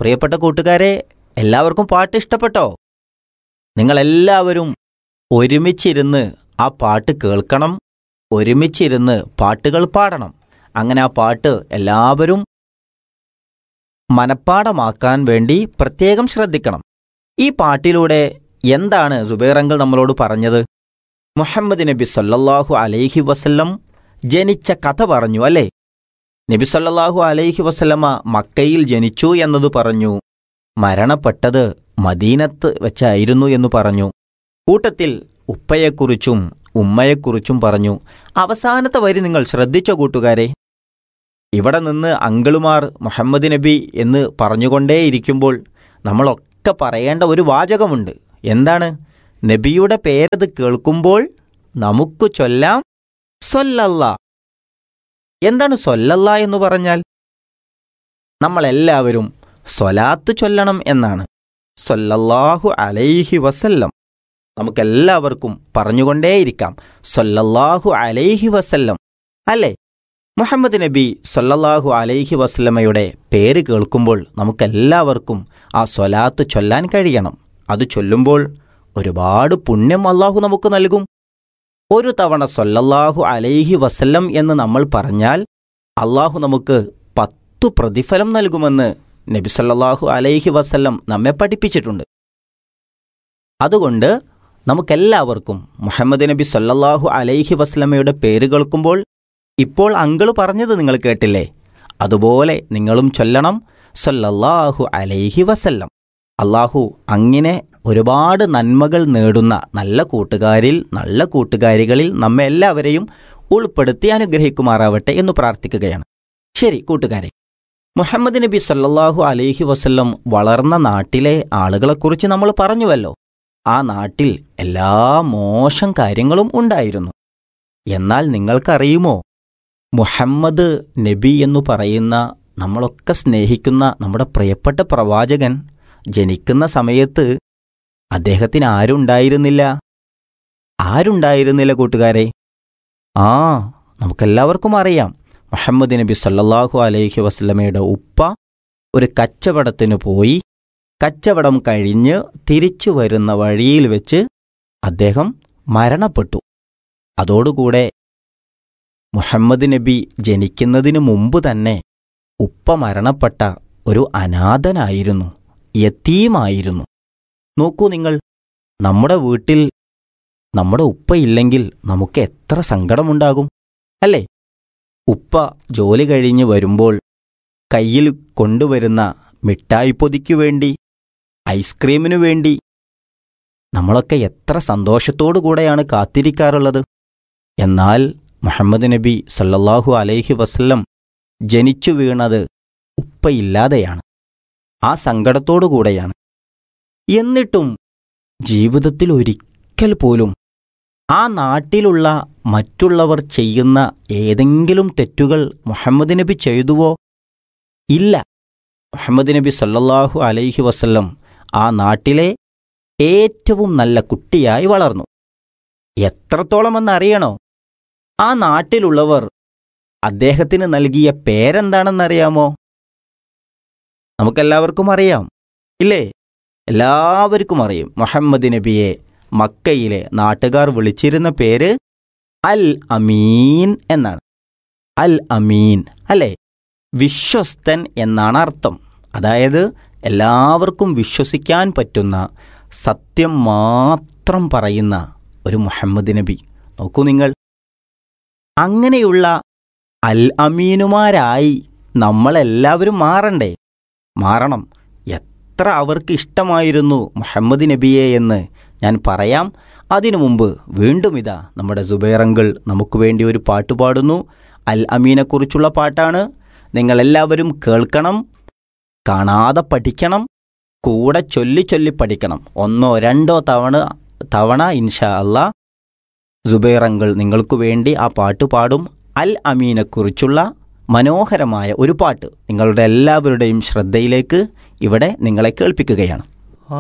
പ്രിയപ്പെട്ട കൂട്ടുകാരെ എല്ലാവർക്കും പാട്ട് ഇഷ്ടപ്പെട്ടോ നിങ്ങളെല്ലാവരും ഒരുമിച്ചിരുന്ന് ആ പാട്ട് കേൾക്കണം ഒരുമിച്ചിരുന്ന് പാട്ടുകൾ പാടണം അങ്ങനെ ആ പാട്ട് എല്ലാവരും മനഃപ്പാടമാക്കാൻ വേണ്ടി പ്രത്യേകം ശ്രദ്ധിക്കണം ഈ പാട്ടിലൂടെ എന്താണ് സുബൈറങ്കൽ നമ്മളോട് പറഞ്ഞത് മുഹമ്മദ് നബി സല്ലല്ലാഹു അലൈഹി വസല്ലം ജനിച്ച കഥ പറഞ്ഞു അല്ലേ നബി സല്ലല്ലാഹു അലൈഹി വസല്ലമ മക്കയിൽ ജനിച്ചു എന്നത് പറഞ്ഞു മരണപ്പെട്ടത് മദീനത്ത് വെച്ചായിരുന്നു എന്ന് പറഞ്ഞു കൂട്ടത്തിൽ ഉപ്പയെക്കുറിച്ചും ഉമ്മയെക്കുറിച്ചും പറഞ്ഞു അവസാനത്തെ വരി നിങ്ങൾ ശ്രദ്ധിച്ചോ കൂട്ടുകാരെ ഇവിടെ നിന്ന് അങ്കിളുമാർ മുഹമ്മദ് നബി എന്ന് പറഞ്ഞുകൊണ്ടേയിരിക്കുമ്പോൾ നമ്മളൊക്കെ പറയേണ്ട ഒരു വാചകമുണ്ട് എന്താണ് നബിയുടെ പേരത് കേൾക്കുമ്പോൾ നമുക്ക് ചൊല്ലാം സൊല്ലല്ല എന്താണ് സൊല്ലല്ല എന്ന് പറഞ്ഞാൽ നമ്മളെല്ലാവരും സ്വലാത്ത് ചൊല്ലണം എന്നാണ് സൊല്ലല്ലാഹു അലൈഹി വസല്ലം നമുക്കെല്ലാവർക്കും പറഞ്ഞുകൊണ്ടേയിരിക്കാം സൊല്ലല്ലാഹു അലൈഹി വസല്ലം അല്ലേ മുഹമ്മദ് നബി സൊല്ലല്ലാഹു അലൈഹി വസല്ലമയുടെ പേര് കേൾക്കുമ്പോൾ നമുക്കെല്ലാവർക്കും ആ സ്വലാത്ത് ചൊല്ലാൻ കഴിയണം അത് ചൊല്ലുമ്പോൾ ഒരുപാട് പുണ്യം അള്ളാഹു നമുക്ക് നൽകും ഒരു തവണ സൊല്ലല്ലാഹു അലൈഹി വസല്ലം എന്ന് നമ്മൾ പറഞ്ഞാൽ അള്ളാഹു നമുക്ക് പത്തു പ്രതിഫലം നൽകുമെന്ന് നബി സല്ലല്ലാഹു അലൈഹി വസല്ലം നമ്മെ പഠിപ്പിച്ചിട്ടുണ്ട് അതുകൊണ്ട് നമുക്കെല്ലാവർക്കും മുഹമ്മദ് നബി സല്ലല്ലാഹു അലൈഹി വസ്ലമയുടെ പേര് കേൾക്കുമ്പോൾ ഇപ്പോൾ അങ്കിള് പറഞ്ഞത് നിങ്ങൾ കേട്ടില്ലേ അതുപോലെ നിങ്ങളും ചൊല്ലണം സല്ലല്ലാഹു അലൈഹി വസല്ലം അള്ളാഹു അങ്ങനെ ഒരുപാട് നന്മകൾ നേടുന്ന നല്ല കൂട്ടുകാരിൽ നല്ല കൂട്ടുകാരികളിൽ നമ്മെ എല്ലാവരെയും ഉൾപ്പെടുത്തി അനുഗ്രഹിക്കുമാറാവട്ടെ എന്ന് പ്രാർത്ഥിക്കുകയാണ് ശരി കൂട്ടുകാരെ മുഹമ്മദ് നബി സല്ലല്ലാഹു അലൈഹി വസല്ലം വളർന്ന നാട്ടിലെ ആളുകളെക്കുറിച്ച് നമ്മൾ പറഞ്ഞുവല്ലോ ആ നാട്ടിൽ എല്ലാ മോശം കാര്യങ്ങളും ഉണ്ടായിരുന്നു എന്നാൽ നിങ്ങൾക്കറിയുമോ മുഹമ്മദ് നബി എന്നു പറയുന്ന നമ്മളൊക്കെ സ്നേഹിക്കുന്ന നമ്മുടെ പ്രിയപ്പെട്ട പ്രവാചകൻ ജനിക്കുന്ന സമയത്ത് അദ്ദേഹത്തിന് ആരുണ്ടായിരുന്നില്ല ആരുണ്ടായിരുന്നില്ല കൂട്ടുകാരെ ആ നമുക്കെല്ലാവർക്കും അറിയാം മുഹമ്മദ് നബി സല്ലല്ലാഹു അലൈഹി വസല്ലമയുടെ ഉപ്പ ഒരു കച്ചവടത്തിന് പോയി കച്ചവടം കഴിഞ്ഞ് തിരിച്ചു വരുന്ന വഴിയിൽ വെച്ച് അദ്ദേഹം മരണപ്പെട്ടു അതോടുകൂടെ മുഹമ്മദ് നബി ജനിക്കുന്നതിനു മുമ്പ് തന്നെ ഉപ്പ മരണപ്പെട്ട ഒരു അനാഥനായിരുന്നു യത്തീമായിരുന്നു നോക്കൂ നിങ്ങൾ നമ്മുടെ വീട്ടിൽ നമ്മുടെ ഉപ്പയില്ലെങ്കിൽ നമുക്ക് എത്ര സങ്കടമുണ്ടാകും അല്ലേ ഉപ്പ ജോലി കഴിഞ്ഞ് വരുമ്പോൾ കയ്യിൽ കൊണ്ടുവരുന്ന മിഠായി പൊതിക്കു വേണ്ടി ഐസ്ക്രീമിനു വേണ്ടി നമ്മളൊക്കെ എത്ര സന്തോഷത്തോടു കൂടെയാണ് കാത്തിരിക്കാറുള്ളത് എന്നാൽ മുഹമ്മദ് നബി സല്ലല്ലാഹു അലൈഹി വസല്ലം ജനിച്ചു വീണത് ഉപ്പയില്ലാതെയാണ് ആ സങ്കടത്തോടു കൂടെയാണ് എന്നിട്ടും ജീവിതത്തിൽ ഒരിക്കൽ പോലും ആ നാട്ടിലുള്ള മറ്റുള്ളവർ ചെയ്യുന്ന ഏതെങ്കിലും തെറ്റുകൾ മുഹമ്മദ് നബി ചെയ്തുവോ ഇല്ല മുഹമ്മദ് നബി സല്ലല്ലാഹു അലൈഹി വസല്ലം ആ നാട്ടിലെ ഏറ്റവും നല്ല കുട്ടിയായി വളർന്നു എത്രത്തോളമെന്നറിയണോ ആ നാട്ടിലുള്ളവർ അദ്ദേഹത്തിന് നൽകിയ പേരെന്താണെന്നറിയാമോ നമുക്കെല്ലാവർക്കും അറിയാം ഇല്ലേ എല്ലാവർക്കും അറിയും മുഹമ്മദ് നബിയെ മക്കയിലെ നാട്ടുകാർ വിളിച്ചിരുന്ന പേര് അൽ അമീൻ എന്നാണ് അൽ അമീൻ അല്ലേ വിശ്വസ്തൻ എന്നാണ് അർത്ഥം അതായത് എല്ലാവർക്കും വിശ്വസിക്കാൻ പറ്റുന്ന സത്യം മാത്രം പറയുന്ന ഒരു മുഹമ്മദ് നബി നോക്കൂ നിങ്ങൾ അങ്ങനെയുള്ള അൽ അമീനുമാരായി നമ്മളെല്ലാവരും മാറണ്ടേ മാറണം എത്ര അവർക്ക് ഇഷ്ടമായിരുന്നു മുഹമ്മദ് നബിയെ എന്ന് ഞാൻ പറയാം അതിനു മുമ്പ് വീണ്ടും ഇതാ നമ്മുടെ സുബൈറങ്കിൾ നമുക്ക് വേണ്ടി ഒരു പാട്ട് പാടുന്നു അൽ അമീനെക്കുറിച്ചുള്ള പാട്ടാണ് നിങ്ങളെല്ലാവരും കേൾക്കണം കാണാതെ പഠിക്കണം കൂടെ ചൊല്ലി ചൊല്ലി പഠിക്കണം ഒന്നോ രണ്ടോ തവണ തവണ ഇൻഷാ അല്ലാ സുബൈറങ്കിൾ നിങ്ങൾക്കു വേണ്ടി ആ പാട്ട് പാടും അൽ അമീനെക്കുറിച്ചുള്ള മനോഹരമായ ഒരു പാട്ട് നിങ്ങളുടെ എല്ലാവരുടെയും ശ്രദ്ധയിലേക്ക് ഇവിടെ നിങ്ങളെ കേൾപ്പിക്കുകയാണ്